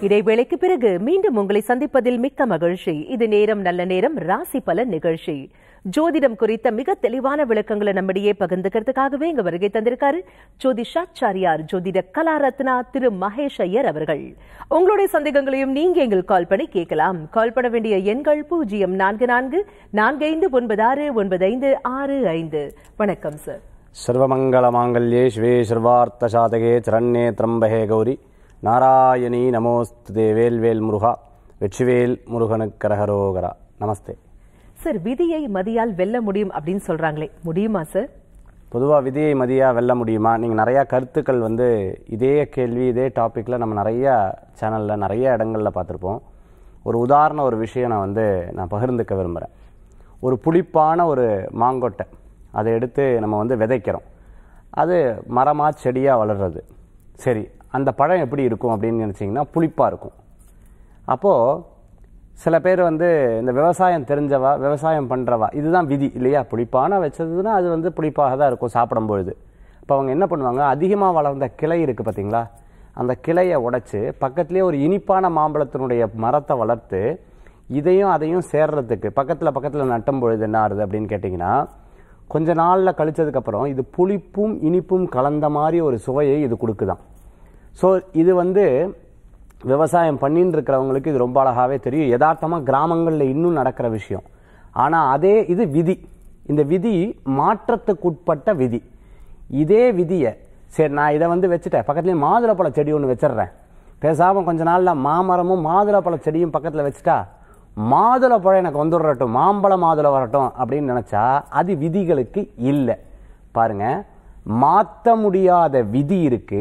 இடைவேளைக்கு பிறகு மீண்டும் உங்களை சந்திப்பதில் மிக்க மகிழ்ச்சி இது நேரம் நல்ல நேரம் ராசி பலன் நிகழ்ச்சி ஜோதிடம் குறித்த மிக தெளிவான விளக்கங்களை நம்மிடையே பகிர்ந்துக்கிறதுக்காகவே இங்க வருகை தந்திருக்காரு ஜோதிஷாச்சாரியார் ஜோதிட கலாரத்னா திரு மகேஷ் ஐயர் அவர்கள் உங்களுடைய சந்தேகங்களையும் நீங்க எங்கள் கால் பண்ணி கேட்கலாம் கால் பண்ண வேண்டிய எண்கள் பூஜ்ஜியம் நான்கு நான்கு நான்கு ஐந்து ஒன்பது ஆறு ஒன்பது ஐந்து ஆறு ஐந்து வணக்கம் சார் सर्वमङ्गलमाङ्गल्ये शिवे सर्वार्थसाधके चरण्ये त्र्यम्बहे கௌரி நாராயணி நமோஸ்துதே வேல்வேல் முருகா வெற்றிவேல் முருகனுக்கரகரோகரா நமஸ்தே சார் விதியை மதியால் வெல்ல முடியும் அப்படின்னு சொல்றாங்களே முடியுமா சார் பொதுவாக விதியை மதியா வெல்ல முடியுமா நீங்கள் நிறையா கருத்துக்கள் வந்து இதே கேள்வி இதே டாப்பிக்கில் நம்ம நிறைய சேனலில் நிறைய இடங்களில் பார்த்துருப்போம் ஒரு உதாரண ஒரு விஷயம் நான் வந்து நான் பகிர்ந்துக்க விரும்புகிறேன் ஒரு புளிப்பான ஒரு மாங்கொட்டை அதை எடுத்து நம்ம வந்து விதைக்கிறோம் அது மரமாக செடியாக வளர்றது சரி அந்த பழம் எப்படி இருக்கும் அப்படின்னு நினச்சிங்கன்னா புளிப்பாக இருக்கும் அப்போது சில பேர் வந்து இந்த விவசாயம் தெரிஞ்சவா விவசாயம் பண்ணுறவா இதுதான் விதி இல்லையா புளிப்பான வச்சதுன்னா அது வந்து புளிப்பாக தான் இருக்கும் சாப்பிடும்பொழுது இப்போ அவங்க என்ன பண்ணுவாங்க அதிகமாக வளர்ந்த கிளை இருக்குது பார்த்தீங்களா அந்த கிளையை உடைச்சு பக்கத்துலேயே ஒரு இனிப்பான மாம்பழத்தினுடைய மரத்தை வளர்த்து இதையும் அதையும் சேர்றதுக்கு பக்கத்தில் பக்கத்தில் நட்டும் பொழுது என்ன ஆகுது அப்படின்னு கேட்டிங்கன்னா கொஞ்ச நாளில் கழிச்சதுக்கப்புறம் இது புளிப்பும் இனிப்பும் கலந்த மாதிரி ஒரு சுவையை இது கொடுக்குதாம் ஸோ இது வந்து விவசாயம் பண்ணின்னு இருக்கிறவங்களுக்கு இது ரொம்ப அழகாவே தெரியும் யதார்த்தமாக கிராமங்களில் இன்னும் நடக்கிற விஷயம் ஆனால் அதே இது விதி இந்த விதி மாற்றத்துக்குட்பட்ட விதி இதே விதியை சரி நான் இதை வந்து வச்சுட்டேன் பக்கத்துலேயே மாதுளப்பழ செடி ஒன்று வச்சிடுறேன் பேசாமல் கொஞ்ச நாளில் மாமரமும் மாதுளப்பழ செடியும் பக்கத்தில் வச்சுட்டா மாதுளப்பழம் எனக்கு வந்துடட்டும் மாம்பழ மாதுளை வரட்டும் அப்படின்னு நினச்சா அது விதிகளுக்கு இல்லை பாருங்க மாற்ற முடியாத விதி இருக்கு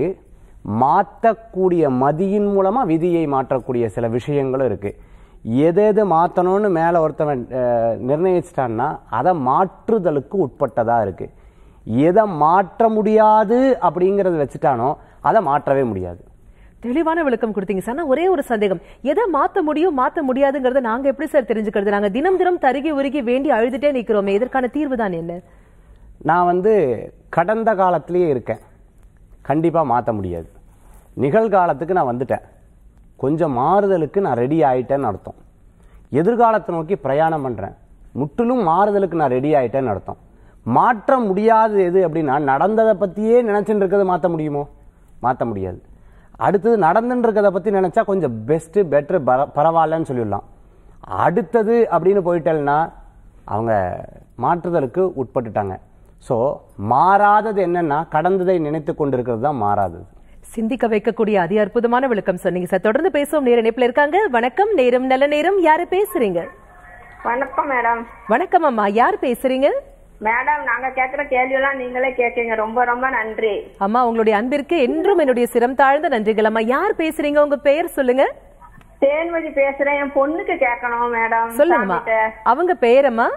மாற்றக்கூடிய மதியின் மூலமாக விதியை மாற்றக்கூடிய சில விஷயங்களும் இருக்கு எது எது மாற்றணும்னு மேலே ஒருத்தவன் அஹ், நிர்ணயிச்சிட்டான்னா அதை மாற்றுதலுக்கு உட்பட்டதாக இருக்கு எதை மாற்ற முடியாது அப்படிங்கிறத வச்சுட்டானோ அதை மாற்றவே முடியாது தெளிவான விளக்கம் கொடுத்தீங்க சார் ஆனா ஒரே ஒரு சந்தேகம் எதை மாத்த முடியும் மாத்த முடியாதுங்கறத நாங்க எப்படி சார் தெரிஞ்சுக்கிறது நாங்க தினம் தினம் தருகி உருகி வேண்டி அழுதுட்டே நிக்கிறோமே இதற்கான தீர்வு தான் என்ன நான் வந்து கடந்த காலத்திலேயே இருக்கேன் கண்டிப்பாக மாற்ற முடியாது நிகழ்காலத்துக்கு நான் வந்துட்டேன் கொஞ்சம் மாறுதலுக்கு நான் ரெடி ஆயிட்டேன்னு அர்த்தம் எதிர்காலத்தை நோக்கி பிரயாணம் பண்ணுறேன் முற்றிலும் மாறுதலுக்கு நான் ரெடி ஆயிட்டேன்னு அர்த்தம் மாற்ற முடியாதது எது அப்படின்னா நடந்ததை பற்றியே நினச்சிட்டு இருக்கிறத மாற்ற முடியுமோ மாற்ற முடியாது அடுத்தது நடந்துட்டு இருக்கிறத பற்றி நினச்சா கொஞ்சம் பெஸ்ட்டு பெட்ரு பரவாயில்லன்னு சொல்லிடலாம் அடுத்தது அப்படின்னு போயிட்டேன்னா அவங்க மாற்றுதலுக்கு உட்பட்டுட்டாங்க ஸோ மாறாதது என்னன்னா கடந்ததை நினைத்து கொண்டிருக்கிறது தான் மாறாதது சிந்திக்க வைக்கக்கூடிய அதி அற்புதமான விளக்கம் சொன்னீங்க சார் தொடர்ந்து பேசுவோம் நேர இணைப்புல இருக்காங்க வணக்கம் நேரம் நல்ல நேரம் யாரு பேசுறீங்க வணக்கம் மேடம் வணக்கம் அம்மா யார் பேசுறீங்க மேடம் நாங்க கேக்குற கேள்வி எல்லாம் நீங்களே கேட்கீங்க ரொம்ப ரொம்ப நன்றி அம்மா உங்களுடைய அன்பிற்கு என்றும் என்னுடைய சிரம் தாழ்ந்த நன்றிகள் அம்மா யார் பேசுறீங்க உங்க பெயர் சொல்லுங்க தேன்மொழி பேசுறேன் என் பொண்ணுக்கு கேட்கணும் மேடம் சொல்லுங்கம்மா சாமிகிட்ட. அவங்க பெயரம்மா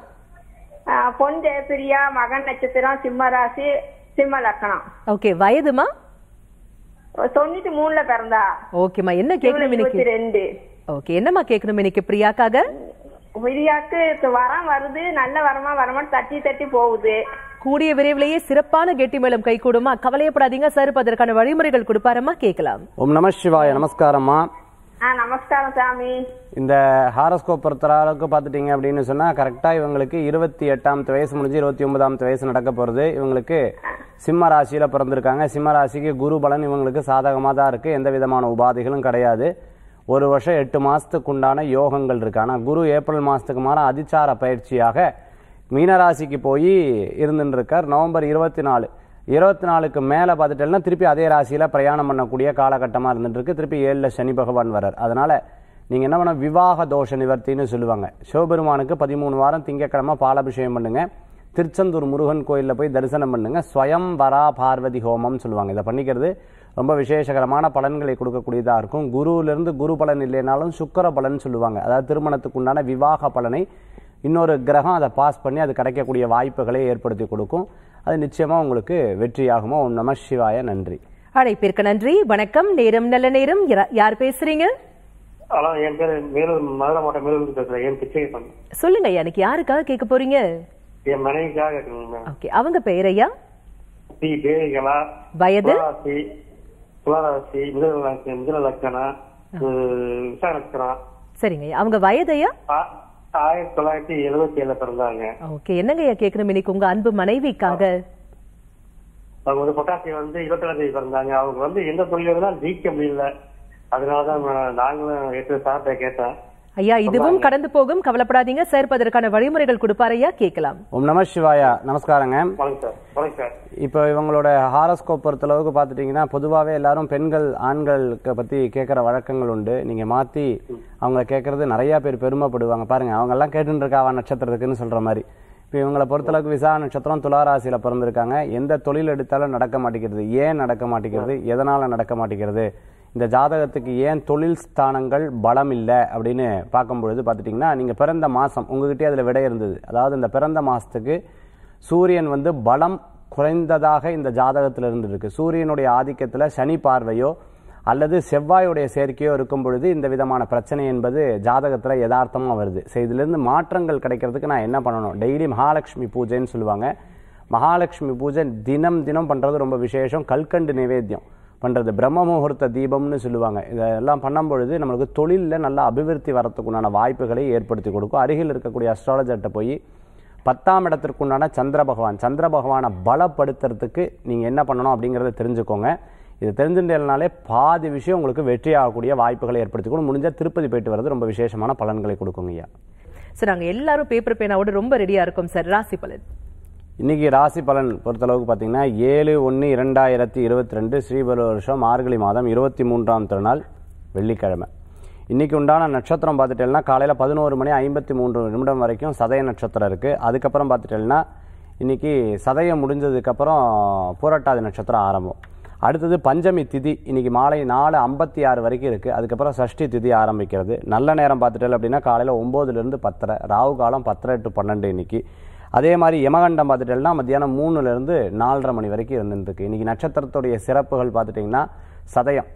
ஆ, பொன் ஜெயபிரியா மகன் நட்சத்திரம் சிம்ம ராசி சிம்ம லக்கணம் ஓகே வயதுமா தொண்ணூத்தி மூணுல பிறந்தா ஓகேம்மா என்ன கேட்கணும் இருபத்தி இன்னைக்கு ரெண்டு ஓகே என்னம்மா கேட்கணும் இன்னைக்கு பிரியாக்காக விரியாக்கு வரம் வருது நல்ல வரமா வரமான்னு தட்டி தட்டி போகுது கூடிய விரைவிலேயே சிறப்பான கெட்டி மேளம் கை கூடுமா கவலையப்படாதீங்க சார் இப்ப அதற்கான வழிமுறைகள் கொடுப்பாரம்மா கேட்கலாம் ஓம் நம சிவாய நமஸ்காரம்மா ஆ நமஸ்காரம் சாமி இந்த ஹாரஸ்கோப் பொறுத்த அளவுக்கு பார்த்துட்டீங்க அப்படின்னு சொன்னால் கரெக்டாக இவங்களுக்கு இருபத்தி எட்டாமத்து வயசு முடிஞ்சு இருபத்தி ஒன்பதாமத்து வயசு நடக்க போகிறது இவங்களுக்கு சிம்ம ராசியில் பிறந்திருக்காங்க சிம்ம ராசிக்கு குரு பலன் இவங்களுக்கு சாதகமாக தான் இருக்குது எந்த விதமான உபாதைகளும் கிடையாது ஒரு வருஷம் எட்டு மாதத்துக்கு உண்டான யோகங்கள் இருக்கு ஆனால் குரு ஏப்ரல் மாதத்துக்கு மாற அதிச்சார பயிற்சியாக மீனராசிக்கு போய் இருந்துட்டு இருக்கார் நவம்பர் இருபத்தி நாலு இருபத்தி நாலுக்கு மேலே பார்த்துட்டேன்னா திருப்பி அதே ராசியில் பிரயாணம் பண்ணக்கூடிய காலகட்டமாக இருந்துட்டு இருக்கு திருப்பி ஏழில் சனி பகவான் வரார் அதனால நீங்கள் என்ன பண்ண விவாக தோஷ நிவர்த்தின்னு சொல்லுவாங்க சிவபெருமானுக்கு பதிமூணு வாரம் திங்கக்கிழமை பாலாபிஷேகம் பண்ணுங்க திருச்செந்தூர் முருகன் கோயிலில் போய் தரிசனம் பண்ணுங்க ஸ்வயம் வரா பார்வதி ஹோமம் சொல்லுவாங்க இதை பண்ணிக்கிறது ரொம்ப விசேஷகரமான பலன்களை கொடுக்கக்கூடியதாக இருக்கும் குருவிலிருந்து குரு பலன் இல்லைனாலும் சுக்கிர பலன் சொல்லுவாங்க அதாவது திருமணத்துக்கு உண்டான விவாக பலனை இன்னொரு கிரகம் அதை பாஸ் பண்ணி அது கிடைக்கக்கூடிய வாய்ப்புகளை ஏற்படுத்தி கொடுக்கும் அது நிச்சயமாக உங்களுக்கு வெற்றியாகுமோ ஓம் நம சிவாய நன்றி அழைப்பிற்கு நன்றி வணக்கம் நேரம் நல்ல நேரம் யார்- யார் பேசுறீங்க ஹலோ என் பேர் மேலூர் மதுரை மாவட்டம் மேலூர் பேசுறேன் என் பிச்சை பண்ண சொல்லுங்க ஐயா, எனக்கு யாருக்காக கேட்க போறீங்க என் மனைவிக்காக கேட்கணும் மேம் ஓகே அவங்க பெயர் ஐயா தி தேவிகளா வயது துளாராசி துளாராசி மிதன லட்ச மிதன லக்கணம் விசா நட்சத்திரம் சரிங்க ஐயா அவங்க வயதையா ஆ- ஆயிரத்தி தொள்ளாயிரத்தி எழுபத்தி ஏழுல பிறந்தாங்க ஓகே என்னங்க ஐயா கேட்கணும் இன்னைக்கு உங்க அன்பு மனைவிக்காக அவங்க வந்து பொட்டாசி வந்து இருபத்தி தேதி பிறந்தாங்க அவங்க வந்து எந்த தொழில தான் ஜெயிக்க முடியல அதனாலதான் நான் நாங்களும் எட்டு சார்ட்ட கேட்டேன் ஐயா இதுவும் கடந்து போகும் கவலைப்படாதீங்க சேர்ப்பதற்கான வழிமுறைகள் கொடுப்பாரு ஐயா கேட்கலாம் ஓம் நம சிவாயா நமஸ்காரங்க வணக்கம் சார் வணக்கம் சார் இப்போ இவங்களோட ஹாரோஸ்கோப் பொறுத்தளவுக்கு பார்த்துட்டிங்கன்னா பொதுவாகவே எல்லாரும் பெண்கள் ஆண்களுக்கு பற்றி கேட்குற வழக்கங்கள் உண்டு நீங்கள் மாற்றி அவங்கள கேட்குறது நிறையா பேர் பெருமைப்படுவாங்க பாருங்கள் அவங்கெல்லாம் கேட்டுன்னு இருக்காவா நட்சத்திரத்துக்குன்னு சொல்கிற மாதிரி இப்போ இவங்களை பொறுத்தளவுக்கு விசா நட்சத்திரம் துளாராசியில் பிறந்திருக்காங்க எந்த தொழில் எடுத்தாலும் நடக்க மாட்டேங்கிறது ஏன் நடக்க மாட்டேங்கிறது எதனால் நடக்க மாட்டேங்கிறது இந்த ஜாதகத்துக்கு ஏன் தொழில் ஸ்தானங்கள் பலம் இல்லை அப்படின்னு பார்க்கும்பொழுது பார்த்துட்டிங்கன்னா நீங்கள் பிறந்த மாதம் உங்ககிட்டயே அதில் விடை இருந்தது அதாவது இந்த பிறந்த மாதத்துக்கு சூரியன் வந்து பலம் குறைந்ததாக இந்த ஜாதகத்தில் இருந்திருக்கு சூரியனுடைய ஆதிக்கத்தில் சனி பார்வையோ அல்லது செவ்வாயுடைய சேர்க்கையோ இருக்கும் பொழுது இந்த விதமான பிரச்சனை என்பது ஜாதகத்தில் யதார்த்தமாக வருது ஸோ இதிலிருந்து மாற்றங்கள் கிடைக்கிறதுக்கு நான் என்ன பண்ணணும் டெய்லி மகாலட்சுமி பூஜைன்னு சொல்லுவாங்க மகாலட்சுமி பூஜை தினம் தினம் பண்ணுறது ரொம்ப விசேஷம் கல்கண்டு நிவேத்தியம் பண்ணுறது பிரம்ம முகூர்த்த தீபம்னு சொல்லுவாங்க இதெல்லாம் பண்ணும் பொழுது நம்மளுக்கு தொழிலில் நல்ல அபிவிருத்தி வரத்துக்குண்டான வாய்ப்புகளை ஏற்படுத்தி கொடுக்கும் அருகில் இருக்கக்கூடிய அஸ்ட்ராலஜர்கிட்ட போய் பத்தாம் இடத்திற்குண்டான சந்திர பகவான் சந்திர பகவானை பலப்படுத்துறதுக்கு நீங்கள் என்ன பண்ணணும் அப்படிங்கிறத தெரிஞ்சுக்கோங்க இது தெரிஞ்சுட்டேனாலே பாதி விஷயம் உங்களுக்கு வெற்றி ஆகக்கூடிய வாய்ப்புகளை ஏற்படுத்தி கொடுக்கும் முடிஞ்சால் திருப்பதி போயிட்டு வர்றது ரொம்ப விசேஷமான பலன்களை கொடுக்குங்க ஐயா சார் நாங்க எல்லாரும் பேப்பர் பேனாவோட ரொம்ப ரெடியா இருக்கோம் சார் ராசி பலன் இன்னைக்கு ராசி பலன் பொறுத்தளவுக்கு பார்த்தீங்கன்னா ஏழு ஒன்று இரண்டாயிரத்தி இருபத்தி ரெண்டு ஸ்ரீபல வருஷம் மார்கழி மாதம் இருபத்தி மூன்றாம் திருநாள் வெள்ளிக்கிழமை இன்னைக்கு உண்டான நட்சத்திரம் பார்த்துட்டேன்னா காலையில் பதினோரு மணி ஐம்பத்தி மூன்று நிமிடம் வரைக்கும் சதய நட்சத்திரம் இருக்குது அதுக்கப்புறம் பார்த்துட்டேன்னா இன்னைக்கு சதயம் முடிஞ்சதுக்கப்புறம் பூரட்டாதி நட்சத்திரம் ஆரம்பம் அடுத்தது பஞ்சமி திதி இன்னைக்கு மாலை நாலு ஐம்பத்தி ஆறு வரைக்கும் இருக்குது அதுக்கப்புறம் சஷ்டி திதி ஆரம்பிக்கிறது நல்ல நேரம் பார்த்துட்டேன் அப்படின்னா காலையில் ஒம்போதுலேருந்து பத்தரை ராகு காலம் பத்தரை டு பன்னெண்டு இன்னைக்கு அதே மாதிரி யமகண்டம் பார்த்துட்டேன்னா மத்தியானம் மூணுலேருந்து நாலரை மணி வரைக்கும் இருந்துருக்கு இன்னைக்கு நட்சத்திரத்துடைய சிறப்புகள் பார்த்துட்டிங்கன்னா சதயம்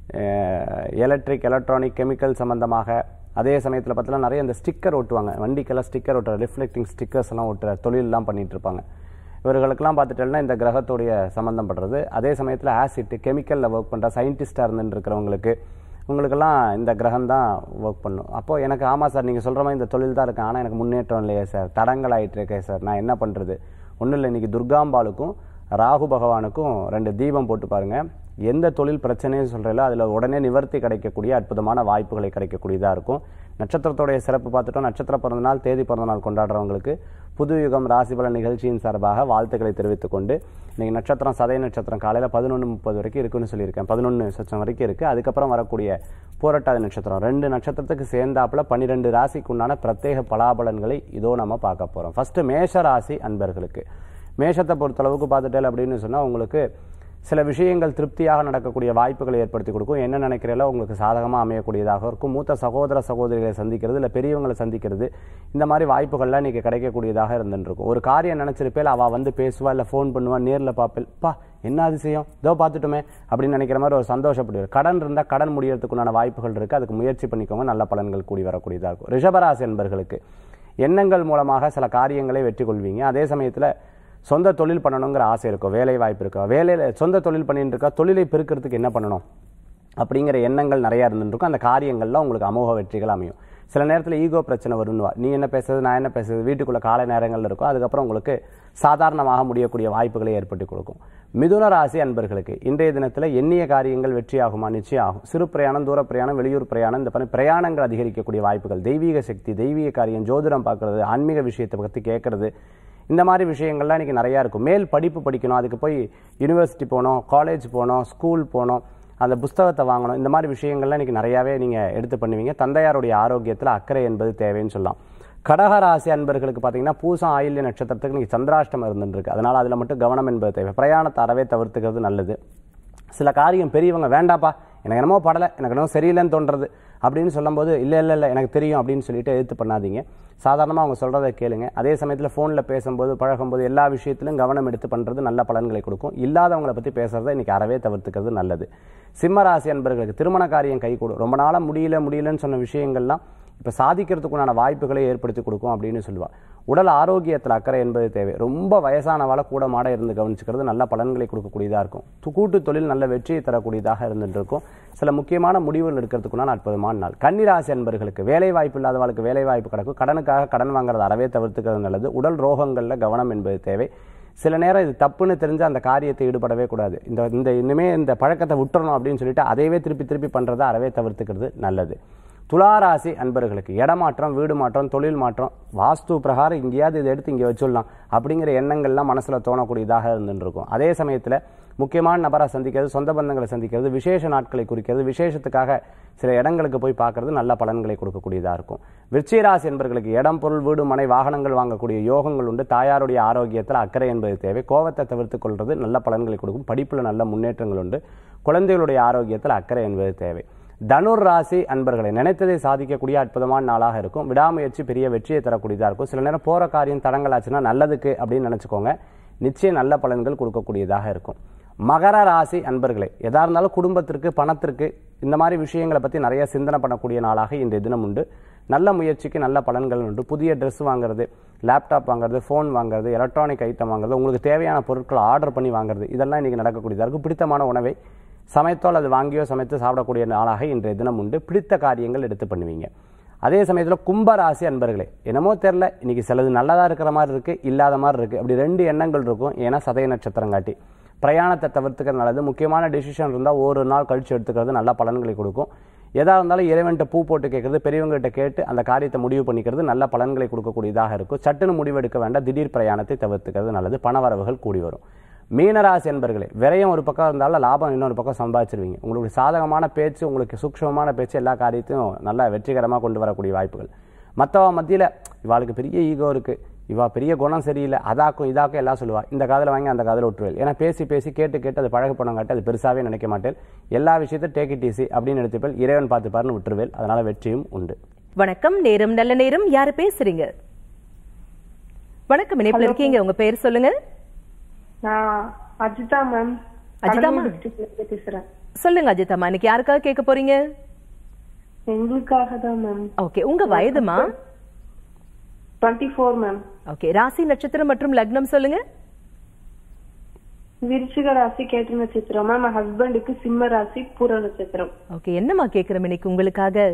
எலக்ட்ரிக் எலக்ட்ரானிக் கெமிக்கல் சம்பந்தமாக அதே சமயத்தில் பார்த்தீங்கன்னா நிறைய இந்த ஸ்டிக்கர் ஒட்டுவாங்க வண்டிக்கெல்லாம் ஸ்டிக்கர் ஒட்டுற ரிஃப்ளெக்டிங் ஸ்டிக்கர்ஸ் எல்லாம் ஒட்டுற தொழிலெலாம் பண்ணிட்டு இருப்பாங்க இவர்களுக்கெல்லாம் பார்த்துட்டேன்னா இந்த கிரகத்துடைய சம்மந்தப்படுறது அதே சமயத்தில் ஆசிட் கெமிக்கலில் ஒர்க் பண்ணுற சயின்டிஸ்டாக இருந்துட்டு இருக்கிறவங்களுக்கு உங்களுக்கெல்லாம் இந்த கிரகம் தான் ஒர்க் பண்ணும் அப்போ எனக்கு ஆமாம் சார் நீங்கள் சொல்கிற மாதிரி இந்த தொழில் தான் இருக்கேன் ஆனால் எனக்கு முன்னேற்றம் இல்லையே சார் தடங்கள் ஆயிட்டு இருக்கேன் சார் நான் என்ன பண்ணுறது ஒன்றும் இல்லை இன்றைக்கி துர்காம்பாளுக்கும் ராகு பகவானுக்கும் ரெண்டு தீபம் போட்டு பாருங்க எந்த தொழில் பிரச்சனையும் சொல்கிறீங்களோ அதில் உடனே நிவர்த்தி கிடைக்கக்கூடிய அற்புதமான வாய்ப்புகளை கிடைக்கக்கூடியதாக இருக்கும் நட்சத்திரத்துடைய சிறப்பு பார்த்துட்டோம் நட்சத்திர பிறந்தநாள் தேதி பிறந்தநாள் கொண்டாடுறவங்களுக்கு புது யுகம் ராசிபலன் நிகழ்ச்சியின் சார்பாக வாழ்த்துக்களை தெரிவித்துக் கொண்டு இன்னைக்கு நட்சத்திரம் சதய நட்சத்திரம் காலையில் பதினொன்று முப்பது வரைக்கும் இருக்குன்னு சொல்லியிருக்கேன் பதினொன்று சச்சம் வரைக்கும் இருக்குது அதுக்கப்புறம் வரக்கூடிய போராட்டாதி நட்சத்திரம் ரெண்டு நட்சத்திரத்துக்கு சேர்ந்தாப்புல பன்னிரெண்டு ராசிக்கு உண்டான பிரத்யேக பலாபலன்களை இதோ நம்ம பார்க்க போகிறோம் ஃபஸ்ட்டு மேஷ ராசி அன்பர்களுக்கு மேஷத்தை பொறுத்தளவுக்கு பார்த்துட்டேன் அப்படின்னு சொன்னால் உங்களுக்கு சில விஷயங்கள் திருப்தியாக நடக்கக்கூடிய வாய்ப்புகளை ஏற்படுத்தி கொடுக்கும் என்ன நினைக்கிறீங்களோ உங்களுக்கு சாதகமாக அமையக்கூடியதாக இருக்கும் மூத்த சகோதர சகோதரிகளை சந்திக்கிறது இல்லை பெரியவங்களை சந்திக்கிறது இந்த மாதிரி வாய்ப்புகள்லாம் இன்றைக்கி கிடைக்கக்கூடியதாக இருந்துருக்கும் ஒரு காரியம் நினச்சிருப்பேல் அவள் வந்து பேசுவா இல்லை ஃபோன் பண்ணுவா நேரில் பார்ப்பேன் பா என்ன அதிசயம் இதோ பார்த்துட்டோமே அப்படின்னு நினைக்கிற மாதிரி ஒரு சந்தோஷப்படுவார் கடன் இருந்தால் கடன் முடியறதுக்குண்டான வாய்ப்புகள் இருக்குது அதுக்கு முயற்சி பண்ணிக்கோங்க நல்ல பலன்கள் கூடி வரக்கூடியதாக இருக்கும் ரிஷபராசி என்பர்களுக்கு எண்ணங்கள் மூலமாக சில காரியங்களை வெற்றி கொள்வீங்க அதே சமயத்தில் சொந்த தொழில் பண்ணணுங்கிற ஆசை இருக்கும் வேலை வாய்ப்பு இருக்கும் வேலையில் சொந்த தொழில் பண்ணிட்டு இருக்கா தொழிலை பெருக்கிறதுக்கு என்ன பண்ணணும் அப்படிங்கிற எண்ணங்கள் நிறையா இருந்துருக்கும் அந்த காரியங்கள்லாம் உங்களுக்கு அமோக வெற்றிகள் அமையும் சில நேரத்தில் ஈகோ பிரச்சனை வருன்னுவா நீ என்ன பேசுறது நான் என்ன பேசுறது வீட்டுக்குள்ளே காலை நேரங்கள் இருக்கும் அதுக்கப்புறம் உங்களுக்கு சாதாரணமாக முடியக்கூடிய வாய்ப்புகளை ஏற்படுத்தி கொடுக்கும் மிதுன ராசி அன்பர்களுக்கு இன்றைய தினத்தில் எண்ணிய காரியங்கள் வெற்றியாகுமா நிச்சயம் ஆகும் சிறு பிரயாணம் தூர பிரயாணம் வெளியூர் பிரயாணம் இந்த பண்ணி பிரயாணங்கள் அதிகரிக்கக்கூடிய வாய்ப்புகள் தெய்வீக சக்தி தெய்வீக காரியம் ஜோதிடம் பார்க்கறது ஆன்மீக விஷயத்தை பற்றி கேட்கறது இந்த மாதிரி விஷயங்கள்லாம் இன்றைக்கி நிறையா இருக்கும் மேல் படிப்பு படிக்கணும் அதுக்கு போய் யூனிவர்சிட்டி போகணும் காலேஜ் போகணும் ஸ்கூல் போகணும் அந்த புஸ்தகத்தை வாங்கணும் இந்த மாதிரி விஷயங்கள்லாம் இன்றைக்கி நிறையாவே நீங்கள் எடுத்து பண்ணுவீங்க தந்தையாருடைய ஆரோக்கியத்தில் அக்கறை என்பது தேவைன்னு சொல்லலாம் கடகராசி அன்பர்களுக்கு பார்த்தீங்கன்னா பூசம் ஆயில்ய நட்சத்திரத்துக்கு நீங்கள் சந்திராஷ்டமம் இருந்துருக்கு அதனால் அதில் மட்டும் கவனம் என்பது தேவை பிரயாணத்தை அறவே தவிர்த்துக்கிறது நல்லது சில காரியம் பெரியவங்க வேண்டாப்பா எனக்கு என்னமோ படலை எனக்கு என்னமோ சரியில்லைன்னு தோன்றது அப்படின்னு சொல்லும்போது இல்லை இல்லை இல்லை எனக்கு தெரியும் அப்படின்னு சொல்லிட்டு எதிர்த்து பண்ணாதீங்க சாதாரணமாக அவங்க சொல்கிறத கேளுங்க அதே சமயத்தில் ஃபோனில் பேசும்போது பழகும்போது எல்லா விஷயத்திலும் கவனம் எடுத்து பண்ணுறது நல்ல பலன்களை கொடுக்கும் இல்லாதவங்களை பற்றி பேசுகிறத இன்றைக்கி அறவே தவிர்த்துக்கிறது நல்லது சிம்ம ராசி அன்பர்களுக்கு திருமண காரியம் கைகூடும் ரொம்ப நாளாக முடியல முடியலன்னு சொன்ன விஷயங்கள்லாம் இப்போ சாதிக்கிறதுக்குண்டான வாய்ப்புகளை ஏற்படுத்தி கொடுக்கும் அப்படின்னு சொல்லுவா உடல் ஆரோக்கியத்தில் அக்கறை என்பது தேவை ரொம்ப வயசானவால கூட மாட இருந்து கவனிச்சுக்கிறது நல்ல பலன்களை கொடுக்கக்கூடியதாக இருக்கும் து- கூட்டு தொழில் நல்ல வெற்றியை தரக்கூடியதாக இருந்துட்டு இருக்கும் சில முக்கியமான முடிவுகள் எடுக்கிறதுக்குண்டான அற்புதமான நாள் கன்னிராசி என்பர்களுக்கு வேலை வாய்ப்பு இல்லாதவர்களுக்கு வேலை வாய்ப்பு கிடைக்கும் கடனுக்காக கடன் வாங்குறது அறவே தவிர்த்துக்கிறது நல்லது உடல் ரோகங்களில் கவனம் என்பது தேவை சில நேரம் இது தப்புன்னு தெரிஞ்சு அந்த காரியத்தை ஈடுபடவே கூடாது இந்த இந்த இனிமே இந்த பழக்கத்தை விட்டுறணும் அப்படின்னு சொல்லிட்டு அதையவே திருப்பி திருப்பி பண்றதை அறவே தவிர்த்துக்கிறது நல்லது துளாராசி அன்பர்களுக்கு இடமாற்றம் வீடு மாற்றம் தொழில் மாற்றம் வாஸ்து பிரகாரம் எங்கேயாவது இதை எடுத்து இங்கே வச்சுடலாம் அப்படிங்கிற எண்ணங்கள்லாம் மனசுல தோணக்கூடியதாக இருந்துட்டு இருக்கும் அதே சமயத்துல முக்கியமான நபரை சந்திக்கிறது சொந்த பந்தங்களை சந்திக்கிறது விசேஷ நாட்களை குறிக்கிறது விசேஷத்துக்காக சில இடங்களுக்கு போய் பார்க்கறது நல்ல பலன்களை கொடுக்கக்கூடியதாக இருக்கும் விருச்சிகராசி என்பர்களுக்கு இடம் பொருள் வீடு மனை வாகனங்கள் வாங்கக்கூடிய யோகங்கள் உண்டு தாயாருடைய ஆரோக்கியத்தில் அக்கறை என்பது தேவை கோவத்தை தவிர்த்துக் கொள்வது நல்ல பலன்களை கொடுக்கும் படிப்புல நல்ல முன்னேற்றங்கள் உண்டு குழந்தைகளுடைய ஆரோக்கியத்தில் அக்கறை என்பது தேவை தனுர் ராசி அன்பர்களை நினைத்ததை சாதிக்கக்கூடிய அற்புதமான நாளாக இருக்கும் விடாமுயற்சி பெரிய வெற்றியை தரக்கூடியதாக இருக்கும் சில நேரம் போற காரியம் தடங்களாச்சுன்னா நல்லதுக்கு அப்படின்னு நினைச்சுக்கோங்க நிச்சயம் நல்ல பலன்கள் கொடுக்கக்கூடியதாக இருக்கும் மகர ராசி அன்பர்களே எதா இருந்தாலும் குடும்பத்திற்கு பணத்திற்கு இந்த மாதிரி விஷயங்களை பற்றி நிறைய சிந்தனை பண்ணக்கூடிய நாளாக இன்றைய தினம் உண்டு நல்ல முயற்சிக்கு நல்ல பலன்கள் உண்டு புதிய ட்ரெஸ் வாங்குறது லேப்டாப் வாங்குறது ஃபோன் வாங்குறது எலக்ட்ரானிக் ஐட்டம் வாங்குறது உங்களுக்கு தேவையான பொருட்களை ஆர்டர் பண்ணி வாங்குறது இதெல்லாம் இன்னைக்கு நடக்கக்கூடியதாக இருக்கும் பிடித்தமான உணவை சமைத்தோ அல்லது வாங்கியோ சமைத்து சாப்பிடக்கூடிய நாளாக இன்றைய தினம் உண்டு பிடித்த காரியங்கள் எடுத்து பண்ணுவீங்க அதே சமயத்தில் கும்பராசி அன்பர்களே என்னமோ தெரில இன்னைக்கு சிலது நல்லதாக இருக்கிற மாதிரி இருக்கு இல்லாத மாதிரி இருக்கு அப்படி ரெண்டு எண்ணங்கள் இருக்கும் ஏன்னா சதய நட்சத்திரம் காட்டி பிரயாணத்தை தவிர்த்துக்கிறது நல்லது முக்கியமான டெசிஷன் இருந்தால் ஒரு நாள் கழிச்சு எடுத்துக்கிறது நல்ல பலன்களை கொடுக்கும் எதா இருந்தாலும் இறைவன்ட்ட பூ போட்டு கேட்கறது பெரியவங்ககிட்ட கேட்டு அந்த காரியத்தை முடிவு பண்ணிக்கிறது நல்ல பலன்களை கொடுக்கக்கூடியதாக இருக்கும் சட்டுன்னு முடிவெடுக்க வேண்டாம் திடீர் பிரயாணத்தை தவிர்த்துக்கிறது நல்லது பணவரவுகள் கூடி வரும் மீனராசி என்பர்களே விரயம் ஒரு பக்கம் இருந்தாலும் லாபம் இன்னொரு பக்கம் சம்பாதிச்சிருவீங்க உங்களுக்கு சாதகமான பேச்சு உங்களுக்கு சூக்ஷ்மமான பேச்சு எல்லா காரியத்தையும் நல்லா வெற்றிகரமாக கொண்டு வரக்கூடிய வாய்ப்புகள் மற்றவ மத்தியில் இவாளுக்கு பெரிய ஈகோ இருக்கு இவா பெரிய குணம் சரியில்லை அதாக்கும் இதாக்கும் எல்லாம் சொல்லுவா இந்த காதில் வாங்கி அந்த காதில் விட்டுருவேன் ஏன்னா பேசி பேசி கேட்டு கேட்டு அது பழக போனங்காட்டி அது பெருசாவே நினைக்க மாட்டேன் எல்லா விஷயத்தையும் டேக் இட் ஈஸி அப்படின்னு எடுத்துப்பேன் இறைவன் பார்த்துப்பாருன்னு விட்டுருவேன் அதனால வெற்றியும் உண்டு வணக்கம் நேரம் நல்ல நேரம் யாரு பேசுறீங்க வணக்கம் இணைப்புல இருக்கீங்க உங்க பேர் சொல்லுங்க நான் அஜிதா மேம் அஜிதா ma'am? டிஸ்ட்ரிக்ட்ல பேசுறேன் சொல்லுங்க அஜிதாமா இன்னைக்கு யாருக்காக கேட்க போறீங்க எங்களுக்காக தான் மேம் ஓகே உங்க வயதுமா டுவெண்ட்டி ஃபோர் மேம் ஓகே ராசி நட்சத்திரம் மற்றும் லக்னம் சொல்லுங்க விருச்சிக ராசி கேட்ட நட்சத்திரம் மேம் ஹஸ்பண்டுக்கு சிம்ம ராசி பூர நட்சத்திரம் ஓகே என்னம்மா கேக்குறோம் இன்னைக்கு உங்களுக்காக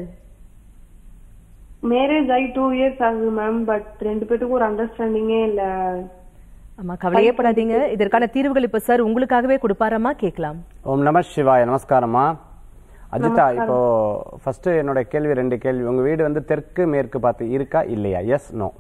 மேரேஜ் ஆகி டூ இயர்ஸ் ஆகுது மேம் பட் ரெண்டு பேத்துக்கும் ஒரு அண்டர்ஸ்டாண்டிங்கே இல்ல அம்மா கவலையப்படாதீங்க இதற்கான தீர்வுகள் இப்ப சார் உங்களுக்காகவே கொடுப்பாரம்மா கேட்கலாம் ஓம் நம சிவாய நமஸ்காரம்மா அஜிதா இப்போ ஃபர்ஸ்ட் என்னோட கேள்வி ரெண்டு கேள்வி உங்க வீடு வந்து தெற்கு மேற்கு பார்த்து இருக்கா இல்லையா yes no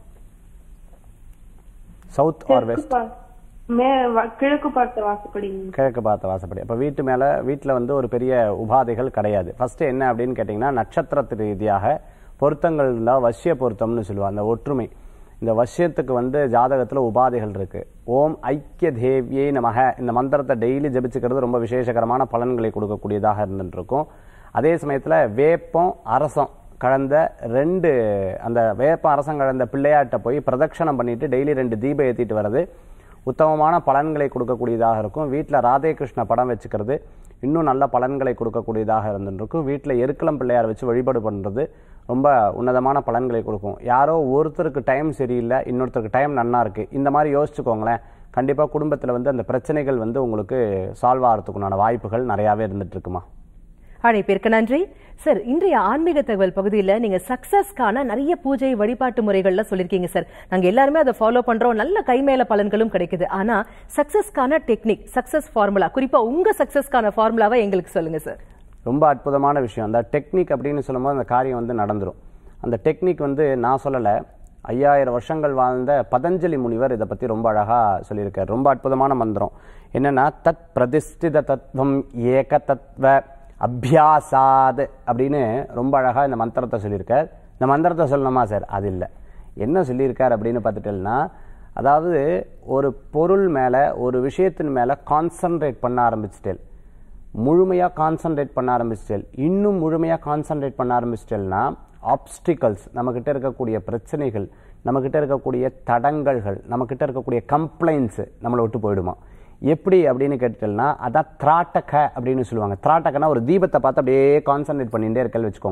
south or west பா- மே வ- கிழக்கு பார்த்த வாசப்படி கிழக்கு பார்த்த வாசப்படி அப்போ வீட்டு மேல வீட்டில் வந்து ஒரு பெரிய உபாதைகள் கிடையாது ஃபர்ஸ்ட் என்ன அப்படின்னு கேட்டிங்கன்னா நட்சத்திரத்து ரீதியாக பொருத்தங்கள் இருந்தால் வசிய பொருத்தம்னு சொல்லுவாங்க அந்த ஒற்றுமை இந்த வசியத்துக்கு வந்து ஜாதகத்துல உபாதைகள் இருக்கு ஓம் ஐக்கிய தேவியே நமக இந்த மந்திரத்தை டெய்லி ஜபிச்சுக்கிறது ரொம்ப விசேஷகரமான பலன்களை கொடுக்கக்கூடியதாக இருந்துட்டு இருக்கும் அதே சமயத்துல வேப்பம் அரசம் கலந்த ரெண்டு அந்த வேப்பம் அரசம் கலந்த பிள்ளையாட்ட போய் பிரதட்சணம் பண்ணிட்டு டெய்லி ரெண்டு தீபம் ஏத்திட்டு வர்றது உத்தமமான பலன்களை கொடுக்கக்கூடியதாக இருக்கும் வீட்டில் ராதே கிருஷ்ண படம் வச்சுக்கிறது இன்னும் நல்ல பலன்களை கொடுக்கக்கூடியதாக இருந்துருக்கும் வீட்டில் எருக்கலம் பிள்ளையார் வச்சு வழிபாடு பண்ணுறது ரொம்ப உன்னதமான பலன்களை கொடுக்கும் யாரோ ஒருத்தருக்கு டைம் சரியில்லை இன்னொருத்தருக்கு டைம் நன்னா இருக்கு இந்த மாதிரி யோசிச்சுக்கோங்களேன் கண்டிப்பாக குடும்பத்தில் வந்து அந்த பிரச்சனைகள் வந்து உங்களுக்கு சால்வ் ஆகிறதுக்குண்டான வாய்ப்புகள் நிறையாவே இருந்துட்டு இருக்குமா அழைப்பிற்கு நன்றி சார் இன்றைய ஆன்மீக தகவல் பகுதியில நீங்க சக்சஸ்க்கான நிறைய பூஜை வழிபாட்டு முறைகள்ல சொல்லிருக்கீங்க சார் நாங்க எல்லாருமே அதை ஃபாலோ பண்றோம் நல்ல கைமேல பலன்களும் கிடைக்குது ஆனா சக்சஸ்க்கான டெக்னிக் சக்சஸ் ஃபார்முலா குறிப்பா உங்க சக்சஸ்க்கான ஃபார்முலாவை எங்களுக்கு சொல்லுங்க சார் ரொம்ப அற்புதமான விஷயம் அந்த டெக்னிக் அப்படின்னு சொல்லும்போது அந்த காரியம் வந்து நடந்துரும் அந்த டெக்னிக் வந்து நான் சொல்லலை ஐயாயிரம் வருஷங்கள் வாழ்ந்த பதஞ்சலி முனிவர் இதை பற்றி ரொம்ப அழகாக சொல்லியிருக்கார் ரொம்ப அற்புதமான மந்திரம் என்னன்னா தத் பிரதிஷ்டித தத்துவம் ஏக தத்வ அபியாசாத் அப்படின்னு ரொம்ப அழகாக இந்த மந்திரத்தை சொல்லியிருக்கார் இந்த மந்திரத்தை சொல்லணுமா சார் அது இல்லை என்ன சொல்லியிருக்கார் அப்படின்னு பார்த்துட்டேன்னா அதாவது ஒரு பொருள் மேலே ஒரு விஷயத்தின் மேலே கான்சன்ட்ரேட் பண்ண ஆரம்பிச்சிட்டேன் முழுமையாக கான்சன்ட்ரேட் பண்ண ஆரம்பிச்சிட்டேன் இன்னும் முழுமையாக கான்சன்ட்ரேட் பண்ண ஆரம்பிச்சிட்டேன்னா ஆப்ஸ்டிகல்ஸ் நம்மக்கிட்ட இருக்கக்கூடிய பிரச்சனைகள் நம்மக்கிட்ட இருக்கக்கூடிய தடங்கல்கள் நம்மக்கிட்ட இருக்கக்கூடிய கம்ப்ளைண்ட்ஸு நம்மளை விட்டு போயிடுமா எப்படி அப்படின்னு கேட்டுட்டேன்னா அதான் திராட்டக அப்படின்னு சொல்லுவாங்க திராட்டகனா ஒரு தீபத்தை பார்த்து அப்படியே கான்சன்ட்ரேட் பண்ணிகிட்டே இருக்கல் வச்சுக்கோங்க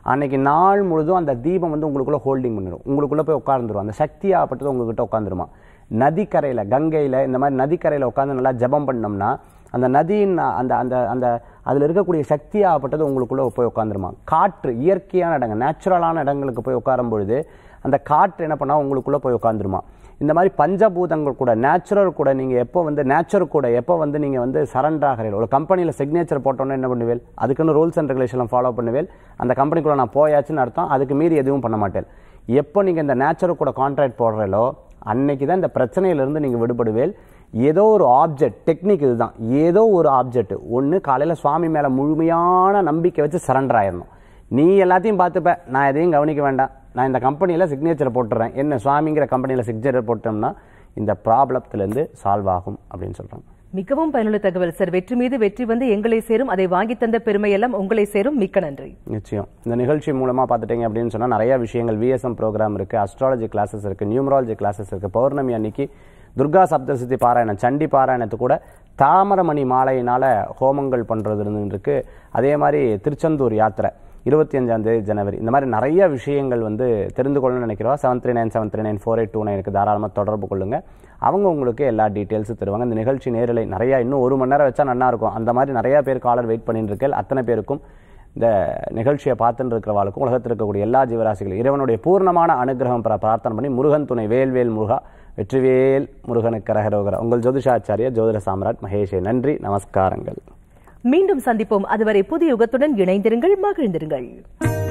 அன்னைக்கு நாள் முழுதும் அந்த தீபம் வந்து உங்களுக்குள்ள ஹோல்டிங் பண்ணிடும் உங்களுக்குள்ள போய் உட்கார்ந்துரும் அந்த சக்தியாகப்பட்டது உங்ககிட்ட உட்காந்துருமா நதிக்கரையில் கங்கையில் இந்த மாதிரி நதிக்கரையில் உட்காந்து நல்லா ஜெபம் பண்ணோம்னா அந்த நதியின் அந்த அந்த அந்த அதில் இருக்கக்கூடிய சக்தியாகப்பட்டது உங்களுக்குள்ள போய் உட்காந்துருமா காற்று இயற்கையான இடங்கள் நேச்சுரலான இடங்களுக்கு போய் உட்காரும் பொழுது அந்த காற்று என்ன பண்ணா உங்களுக்குள்ள போய் உட்காந்துருமா இந்த மாதிரி பஞ்சபூதங்கள் கூட நேச்சுரல் கூட நீங்கள் எப்போ வந்து நேச்சர் கூட எப்போ வந்து நீங்கள் வந்து சரண்டர் ஆகிறீர்கள் ஒரு கம்பெனியில் சிக்னேச்சர் போட்டோன்னே என்ன பண்ணுவேல் அதுக்குன்னு ரூல்ஸ் அண்ட் ரெகுலேஷன் ஃபாலோ பண்ணுவேல் அந்த கம்பெனிக்குள்ள நான் போயாச்சுன்னு அர்த்தம் அதுக்கு மீறி எதுவும் பண்ண மாட்டேன் எப்போ நீங்கள் இந்த நேச்சர் கூட கான்ட்ராக்ட் போடுறீங்களோ அன்னைக்கு தான் இந்த பிரச்சனையிலிருந்து நீங்கள் விடுபடுவேல் ஏதோ ஒரு ஆப்ஜெக்ட் டெக்னிக் இதுதான் ஏதோ ஒரு ஆப்ஜெக்ட் ஒன்று காலையில் சுவாமி மேலே முழுமையான நம்பிக்கை வச்சு சரண்டர் ஆயிடணும் நீ எல்லாத்தையும் பார்த்துப்ப நான் எதையும் கவனிக்க வேண்டாம் நான் இந்த கம்பெனியில் சிக்னேச்சர் போட்டுறேன் என்ன சுவாமிங்கிற கம்பெனியில் சிக்னேச்சர் போட்டோம்னா இந்த ப்ராப்ளத்திலேருந்து சால்வ் ஆகும் அப்படின்னு சொல்கிறாங்க மிகவும் பயனுள்ள தகவல் சார் வெற்றி மீது வெற்றி வந்து எங்களை சேரும் அதை வாங்கி தந்த பெருமை எல்லாம் உங்களை சேரும் மிக்க நன்றி நிச்சயம் இந்த நிகழ்ச்சி மூலமாக பார்த்துட்டீங்க அப்படின்னு சொன்னால் நிறைய விஷயங்கள் விஎஸ்எம் ப்ரோக்ராம் இருக்குது அஸ்ட்ராலஜி கிளாஸஸ் இருக்குது நியூமராலஜி கிளாஸஸ் இருக்குது பௌர்ணமி அன்னைக்கு துர்கா சப்தசித்தி பாராயணம் சண்டி பாராயணத்து கூட தாமரமணி மாலையினால ஹோமங்கள் பண்ணுறது இருக்கு அதே மாதிரி திருச்செந்தூர் யாத்திரை இருபத்தி அஞ்சாம் தேதி ஜனவரி இந்த மாதிரி நிறைய விஷயங்கள் வந்து தெரிந்து கொள்ளணும்னு நினைக்கிறோம் seven three nine seven three nine four eight two நைனுக்கு தாராளமாக தொடர்பு கொள்ளுங்க அவங்க உங்களுக்கு எல்லா டீட்டெயில்ஸும் தருவாங்க இந்த நிகழ்ச்சி நேரலை நிறையா இன்னும் ஒரு மணி நேரம் வச்சா நல்லா இருக்கும் அந்த மாதிரி நிறைய பேர் காலர் வெயிட் பண்ணிட்டு இருக்கேன் அத்தனை பேருக்கும் இந்த நிகழ்ச்சியை பார்த்துட்டு இருக்கிறவாளுக்கும் உலகத்தில் இருக்கக்கூடிய எல்லா ஜீவராசிகளும் இறைவனுடைய பூர்ணமான அனுகிரகம் பெற பிரார்த்தனை பண்ணி முருகன் துணை வேல்வேல் முருகா வெற்றிவேல் முருகனுக்கு கரகரோகர உங்கள் ஜோதிஷாச்சாரிய ஜோதிட சாம்ராட் மகேஷே நன்றி நமஸ்காரங்கள் மீண்டும் சந்திப்போம் அதுவரை புதிய யுகத்துடன் இணைந்திருங்கள் மகிழ்ந்திருங்கள்